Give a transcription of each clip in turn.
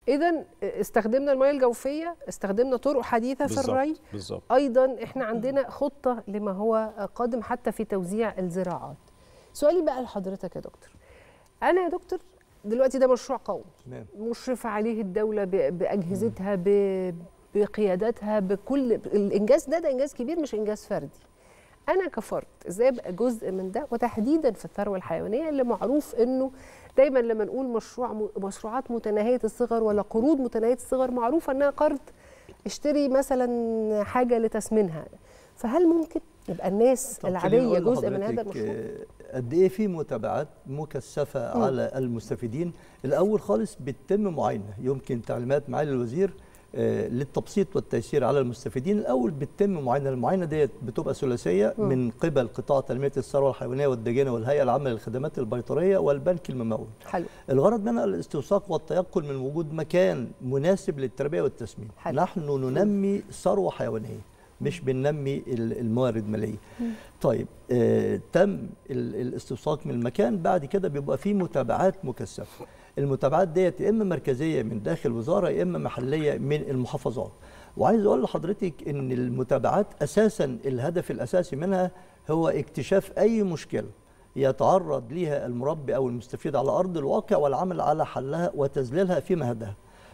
اذا استخدمنا المياه الجوفيه استخدمنا طرق حديثه في الري بالظبط ايضا احنا عندنا خطه لما هو قادم حتى في توزيع الزراعات سؤالي بقى لحضرتك يا دكتور انا يا دكتور دلوقتي ده مشروع قومي تمام مشرف عليه الدوله ب- باجهزتها ب- بقياداتها بكل الانجاز ده ده انجاز كبير مش انجاز فردي انا كفرد ازاي ابقى جزء من ده وتحديدا في الثروه الحيوانيه اللي معروف انه دايما لما نقول مشروع م- مشروعات متناهيه الصغر ولا قروض متناهيه الصغر معروفه انها قرض اشتري مثلا حاجه لتسمينها فهل ممكن يبقى الناس طب خليني العاديه أقول جزء من هذا لحضرتك، المشروع آه، قد ايه في متابعات مكثفه مم. على المستفيدين الاول خالص بتتم معاينه يمكن تعليمات معالي الوزير آه، للتبسيط والتيسير على المستفيدين الاول بتتم معاينه المعاينه ديت بتبقى ثلاثيه مم. من قبل قطاع تنميه الثروه الحيوانيه والدجاجه والهيئه العامه للخدمات البيطريه والبنك الممول حلو الغرض منها الاستوثاق والتيقن من وجود مكان مناسب للتربيه والتسمين حلو. نحن ننمي ثروه حيوانيه مش بننمي ال- الموارد الماليه طيب آه تم ال- الاستوثاق من المكان بعد كده بيبقى فيه متابعات مكثفه المتابعات ديت يا اما مركزيه من داخل وزاره يا اما محليه من المحافظات وعايز اقول لحضرتك ان المتابعات اساسا الهدف الاساسي منها هو اكتشاف اي مشكله يتعرض ليها المربي او المستفيد على ارض الواقع والعمل على حلها وتذليلها في مهدها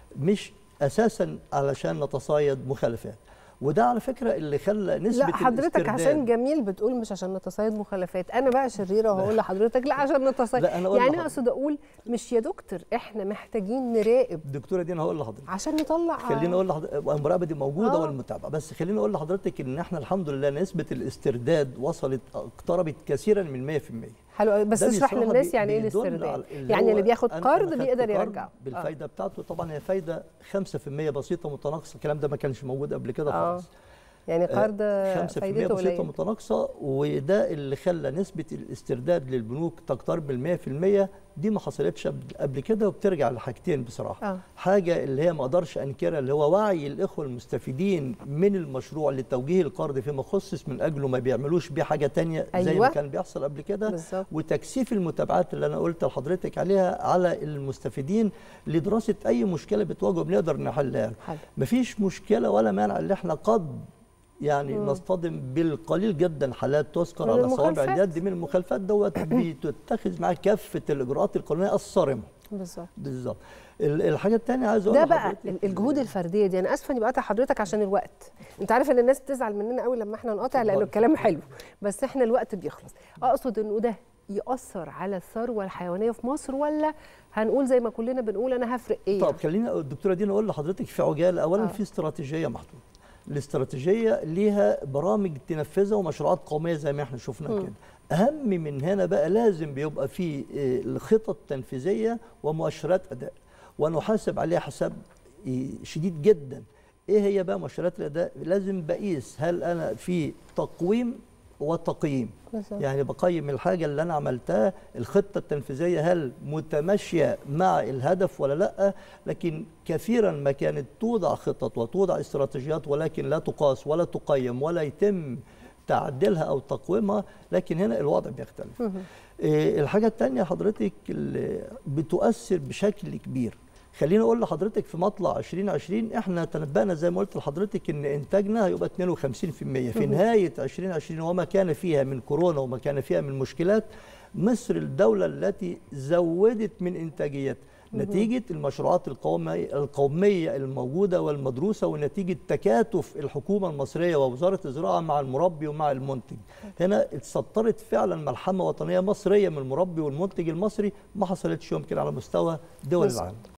مش اساسا علشان نتصايد مخالفات وده على فكره اللي خلى نسبه لا حضرتك الاسترداد- عشان جميل بتقول مش عشان نتصيد مخالفات انا بقى شريره وهقول لحضرتك لا عشان نتصيد لا، أنا أقول يعني لحضرتك. اقصد اقول مش يا دكتور احنا محتاجين نراقب الدكتوره دي انا هقول لحضرتك عشان نطلع خليني اقول لحضرتك المراقبه دي موجوده آه. والمتابعه بس خليني اقول لحضرتك ان احنا الحمد لله نسبه الاسترداد وصلت اقتربت كثيرا من 100% حلو أوي، بس ده اشرح بصراحة للناس بي- يعني ايه بيدل الاسترداد على- يعني هو اللي بياخد أنا- قرض أنا خدت بيقدر قرض يرجعه بالفايده بتاعته طبعا هي فايده 5% بسيطه متناقصه الكلام ده ما كانش موجود قبل كده اه خالص يعني قرض 5% فايدته بسيطه قليله متناقصه وده اللي خلى نسبه الاسترداد للبنوك تقترب من 100% دي ما حصلتش قبل- قبل كده وبترجع لحاجتين بصراحه اه حاجه اللي هي ما اقدرش انكرها اللي هو وعي الاخوه المستفيدين من المشروع لتوجيه القرض فيما خصص من اجله ما بيعملوش بيه حاجه تانية زي أيوة. ما كان بيحصل قبل كده بالظبط وتكثيف المتابعات اللي انا قلت لحضرتك عليها على المستفيدين لدراسه اي مشكله بتواجهه بنقدر نحلها حلو مفيش مشكله ولا مانع اللي احنا قد يعني مم. نصطدم بالقليل جدا حالات تذكر من على صوابع المخالفات. اليد من المخالفات دوت بتتخذ معاه كافه الاجراءات القانونيه الصارمه بالظبط بالظبط ال- الحاجه الثانيه عايز اقول ده بقى لحضرتك ال- الجهود الفرديه دي انا اسفه اني بقطع حضرتك عشان الوقت انت عارف ان الناس بتزعل مننا قوي لما احنا نقاطع لانه اتفضل. الكلام حلو بس احنا الوقت بيخلص اقصد انه ده ياثر على الثروه الحيوانيه في مصر ولا هنقول زي ما كلنا بنقول انا هفرق ايه طب خلينا الدكتوره دي اقول لحضرتك في عجاله اولا آه. في استراتيجيه محطوطه الاستراتيجيه ليها برامج تنفذها ومشروعات قوميه زي ما احنا شفنا مم. كده اهم من هنا بقى لازم بيبقى في آه، الخطط تنفيذيه ومؤشرات اداء ونحاسب عليها حساب آه، شديد جدا ايه هي بقى مؤشرات الاداء لازم بقيس هل انا في تقويم وتقييم بالظبط. يعني بقيم الحاجه اللي انا عملتها الخطه التنفيذيه هل متماشيه مع الهدف ولا لا لكن كثيرا ما كانت توضع خطط وتوضع استراتيجيات ولكن لا تقاس ولا تقيم ولا يتم تعديلها او تقويمها لكن هنا الوضع بيختلف مهم. إيه، الحاجه الثانيه حضرتك اللي بتؤثر بشكل كبير خليني اقول لحضرتك في مطلع 2020 احنا تنبأنا زي ما قلت لحضرتك ان انتاجنا هيبقى 52% في نهايه 2020 وما كان فيها من كورونا وما كان فيها من مشكلات مصر الدوله التي زودت من انتاجيتها نتيجة المشروعات القومية, القومية الموجودة والمدروسة ونتيجة تكاتف الحكومة المصرية ووزارة الزراعة مع المربي ومع المنتج هنا اتسطرت فعلا ملحمة وطنية مصرية من المربي والمنتج المصري ما حصلتش يمكن على مستوى دول بالظبط. العالم